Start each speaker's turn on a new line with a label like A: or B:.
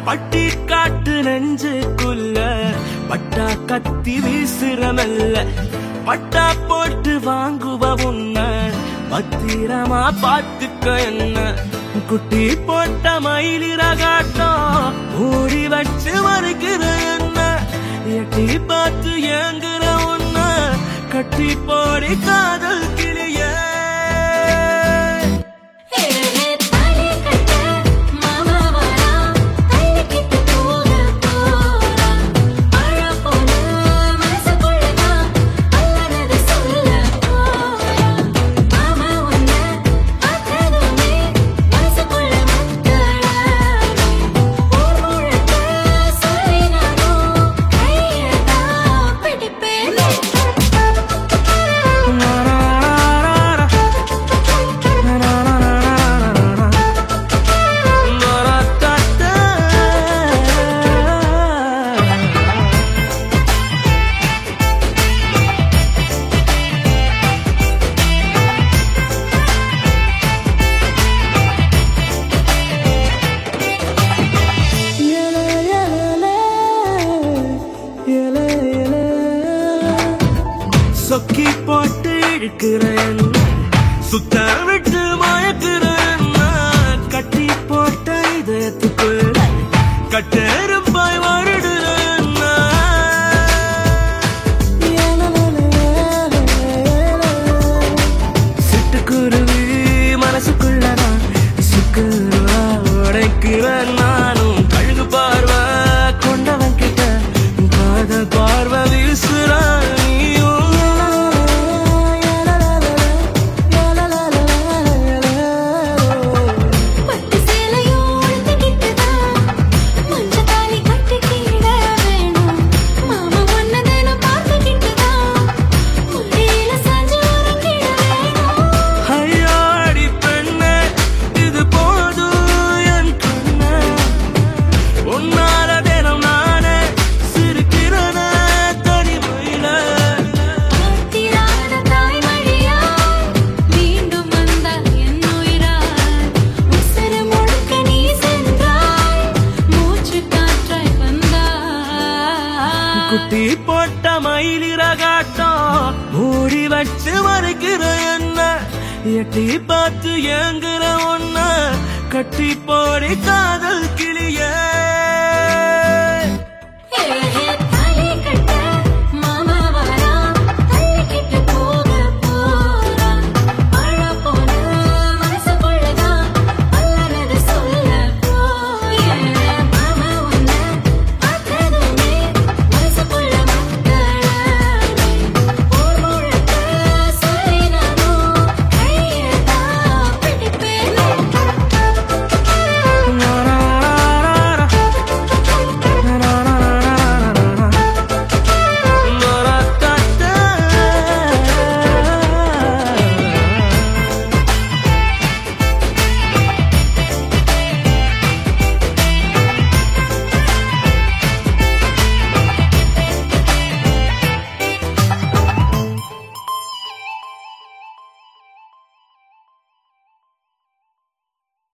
A: பட்டி காட்டு நெஞ்சுக்குள்ள பட்டா கத்தி வீசுறமல்ல பட்டா போட்டு வாங்குவ உன்ன பத்திரமா பாத்துக்க என்ன குட்டி போட்ட மயிலிறகாட்டம் மூடி வச்சு மறுக்கிற என்ன எட்டி பார்த்து ஏங்குற உன்ன கட்டி போடி காதல் கிளியே
B: ஏழே தாலி கட்ட மாமா வரா தள்ளிக்கிட்டு போக போறா அழ போன மனசுக்குள்ளதான் அல்லானது சொல்ல போறா மாமா உன்னை பார்த்ததுமே மனசுக்குள்ள முத்தடாமே ஊர் முழுக்க சொல்லி நானும் கையதான் பிடிப்பேனே
A: சொக்கி போட்டு இழுக்கிறேன் சுத்த விட்டு மயக்கிறேன் கட்டி போட்ட இதயத்துக்கு கட்டெருப்பாய் வருடுறேன் சிட்டுக்குருவி மனசுக்குள்ளதான் சுக்குருவா உடைக்கிறேன் நானும் கழுகு பார்வை கொண்டவன் கிட்ட காதல் பார்வை வீசுறான்
B: பட்டு சேலையும் உடுத்திக்கிட்டுதான் மஞ்ச தாலி கட்டிக்கிட வேணும் மாமா ஒன்ன தினம் பார்த்துக்கிட்டுதான் முடியில சாஞ்சு உறங்கிட வேணும்
A: ஐயாடி பெண்ணே இது போதும் என் கண்ணே உன்னால தினம் நானே சிரிக்கிறன தனிமையில
B: ஆத்திராத தாய்மொழியாய் மீண்டும் வந்தாய் என் உயிராய் உசுறு முழுக்க நீ சென்றாய் மூச்சு காற்றாய் வந்தாய்
A: குட்டி போட்ட மயிலிறகாட்டம் மூடி வச்சு மறைக்கிற என்ன எட்டி பார்த்து ஏங்குற ஒன்ன கட்டி போடி காதல் கிளி